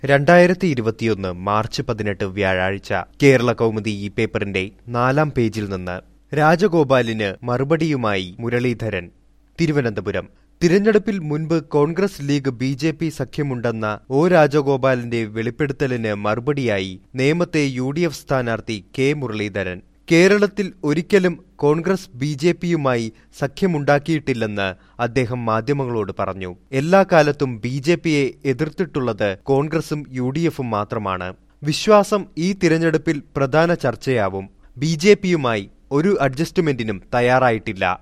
രണ്ടായിരത്തി ഇരുപത്തിയൊന്ന് മാർച്ച് പതിനെട്ട് വ്യാഴാഴ്ച കേരള കൗമുദി ഈ പേപ്പറിന്റെ നാലാം പേജിൽ നിന്ന് രാജഗോപാലിന് മറുപടിയുമായി മുരളീധരൻ തിരുവനന്തപുരം തിരഞ്ഞെടുപ്പിൽ മുൻപ് Congress League B J P സഖ്യമുണ്ടെന്ന ഒ രാജഗോപാലിന്റെ വെളിപ്പെടുത്തലിന് മറുപടിയായി നേമത്തെ യു ഡി എഫ് സ്ഥാനാർത്ഥി കെ മുരളീധരൻ കേരളത്തിൽ ഒരിക്കലും കോൺഗ്രസ് ബി ജെ പിയുമായി സഖ്യമുണ്ടാക്കിയിട്ടില്ലെന്ന് അദ്ദേഹം മാധ്യമങ്ങളോട് പറഞ്ഞു എല്ലാ കാലത്തും ബി ജെ പിയെ എതിർത്തിട്ടുള്ളത് കോൺഗ്രസും യു ഡി എഫും മാത്രമാണ് വിശ്വാസം ഈ തിരഞ്ഞെടുപ്പിൽ പ്രധാന ചർച്ചയാവും ബി ജെ പിയുമായി ഒരു അഡ്ജസ്റ്റ്മെന്റിനും തയ്യാറായിട്ടില്ല